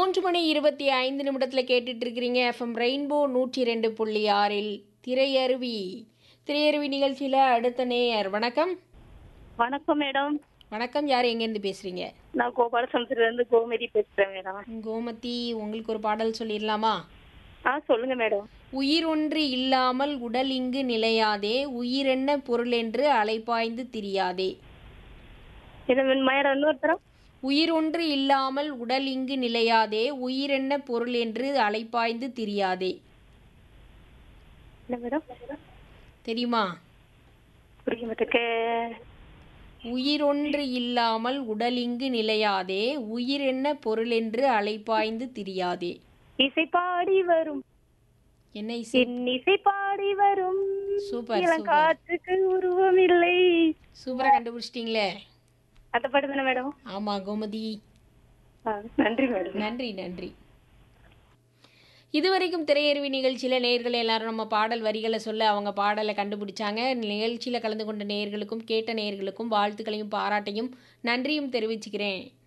மூன்று மணி இருபத்தி ஐந்து நிமிடத்தில் கேட்டுட்டு இருக்கிறீங்க எஃப்எம் ரெயின்போ நூற்றி ரெண்டு புள்ளி ஆறில் திரையருவி திரையருவி நிகழ்ச்சியில் அடுத்த நேயர் வணக்கம் வணக்கம் மேடம் வணக்கம் யார் எங்கேருந்து பேசுகிறீங்க நான் கோபாலசமுத்திரத்துல இருந்து கோமதி பேசுறேன் மேடம் கோமதி உங்களுக்கு ஒரு பாடல் சொல்லிடலாமா ஆ சொல்லுங்க மேடம் உயிர் ஒன்று இல்லாமல் உடல் இங்கு நிலையாதே உயிரென்ன பொருள் என்று அலைப்பாய்ந்து திரியாதே என்ன மேடம் இன்னொருத்தரம் உயிர் ஒன்று இல்லாமல் உடல் இங்கு நிலையாதே உயிரென்ன பொருள் என்று அலைப்பாய்ந்து திரியாதே என்ன மேடம் தெரியுமா புரிய மாட்டேக்க உயிரொன்று இல்லாமல் உடல் இங்கு நிலையாதே உயிர் என்ன பொருள் என்று அலைப்பாய்ந்து திரியாதே இசை பாடி வரும் என்ன இசை என் இசை பாடி வரும் சூப்பர் இளம் சூப்பர் காற்றுக்கு உருவம் இல்லை சூப்பரா கண்டுபிடிச்சிட்டீங்களே அந்த பாட்டு தானே மேடம் ஆமா கோமதி ஆ, நன்றி மேடம் நன்றி நன்றி இதுவரைக்கும் திரையருவி நிகழ்ச்சியில் நேயர்கள் எல்லாரும் நம்ம பாடல் வரிகளை சொல்ல அவங்க பாடலை கண்டுபிடிச்சாங்க நிகழ்ச்சியில் கலந்து கொண்ட நேயர்களுக்கும் கேட்ட நேயர்களுக்கும் வாழ்த்துக்களையும் பாராட்டையும் நன்றியும் தெரிவிச்சுக்கிறேன்